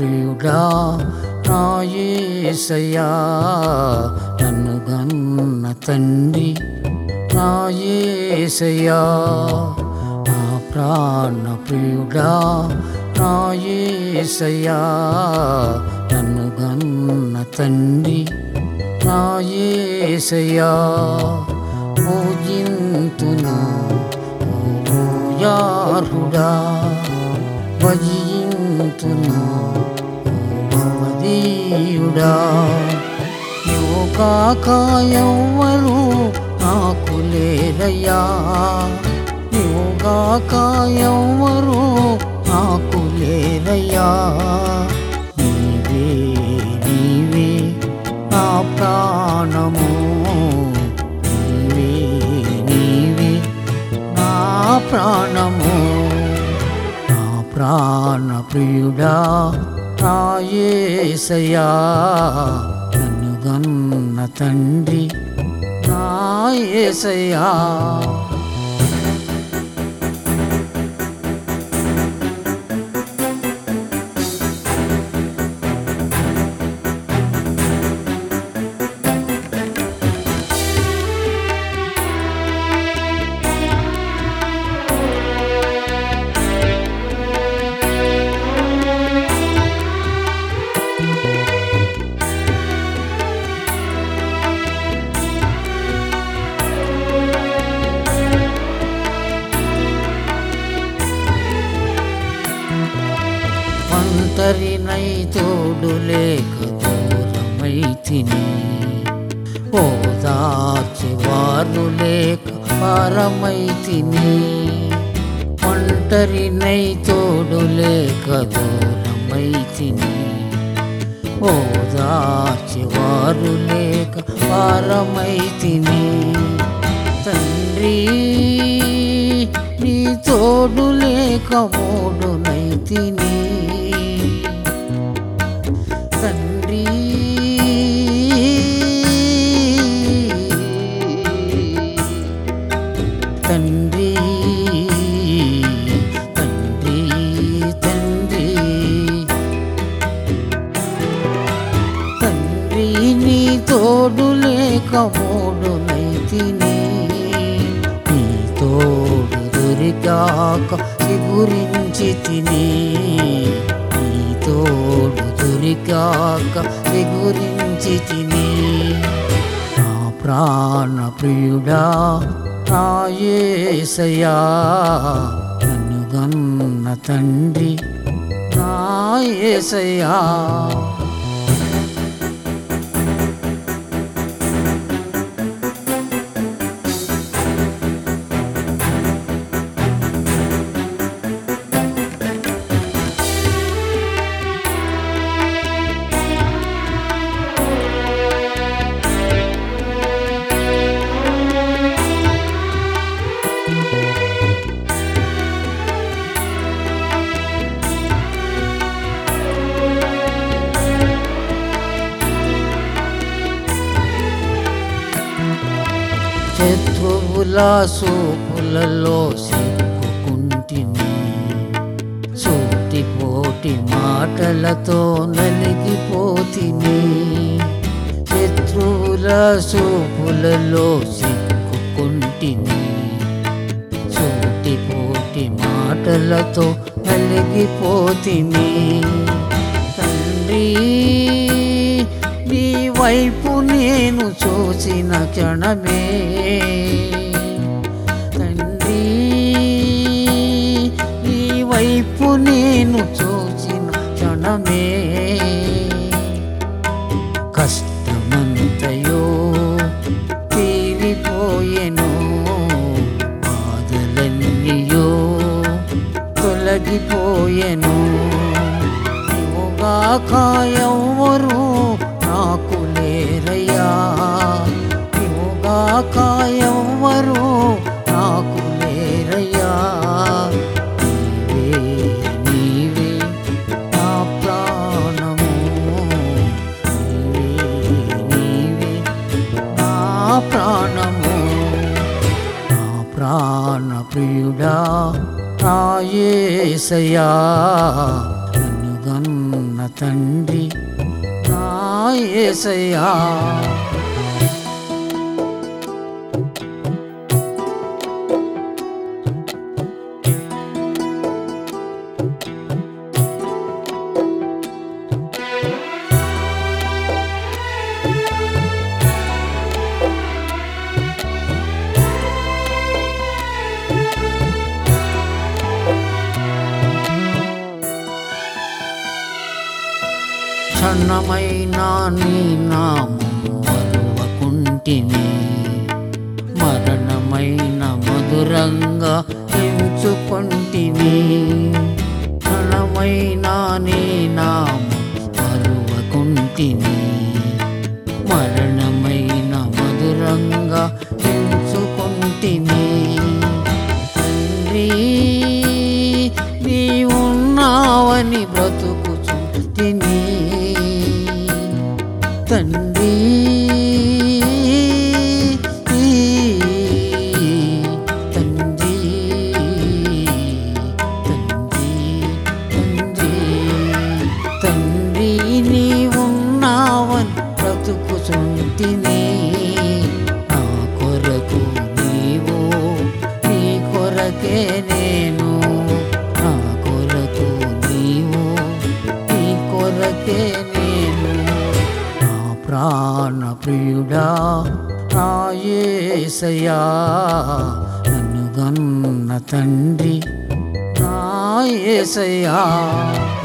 ప్రియుడా నా యేసయ్యా నన్ను గన్న తండ్రి నా యేసయ్యా నా ప్రాణ ప్రియుడా నా యేసయ్యా నన్ను గన్న తండ్రి నా యేసయ్యా పూజింతును ఓ యారుడా భజింతును భవదీయుడా యోగాకాయవ్వరు నాకు లేరయ్యా యోగాకాయవ్వరు నాకు లేరయ్యా నీవే నీవే నా ప్రాణము నీవే నీవే నా ప్రాణము నా ప్రాణ ప్రియుడా నా యేసయ్యా నన్ను గన్న తండ్రి నా యేసయ్యా ఒంటరినై తోడు లేక దూరమై తిని ఓదార్చేవారు లేక పారమై తిని ఒంటరినై తోడు లేక దూరమై తిని ఓదార్చేవారు లేక పారమై తిని తండ్రి నీ తోడు లేక మూడునై తిని తండ్రి తండ్రి తండ్రి తండ్రి తండ్రి నీ తోడు లేక మూడునై తిని నీ తోడు దొరికాక సిగురించి తిని నీ తోడు దొరికాక సిగురించి తిని నా ప్రాణ ప్రియుడా నా యేసయ్యా నన్ను గన్న తండ్రి నా యేసయ్యా శత్రువుల సూపులలో సిక్కుకుంటిని సూటిపోటి మాటలతో నలిగిపోతిని శత్రువుల సూపులలో సిక్కుకుంటిని సూటిపోటి మాటలతో నలిగిపోతిని తండ్రి నీ వైపు నేను చూసిన క్షణమే తండ్రి నీ వైపు నేను చూసిన క్షణమే కష్టమంతయో తీరిపోయెను బాధలన్నీయో తొలగిపోయెను నీవుగాక ఎవ్వరు నాకు లేరయ్యా నీవుగాక ఎవ్వరు నాకు లేరయ్యా నీవే నీవే నా ప్రాణము నీవే నీవే నా ప్రాణము నా ప్రాణ ప్రియుడా నా యేసయ్యా నన్ను గన్న తండ్రి నా యేసయ్యా క్షణమైన నీ నామం మరువకుంటిని మరణమైన మధురంగా ఎంచుకొంటిని క్షణమైన నీ నామం మరువకుంటిని మరణమైన మధురంగా ఎంచుకొంటిని తండ్రి నీ ఉన్నావని బ్రతుకుచుంటిని తండ్రి తండ్రి తండ్రి తండ్రి తండ్రి నీ ఉన్నావని బ్రతుకుచుంటిని నా కొరకు నీవు నీ కొరకే నేను నా కొరకు నీవు నీ కొరకే నేను నా ప్రాణ ప్రియుడా నా యేసయ్యా నన్ను గన్న తండ్రి నా యేసయ్యా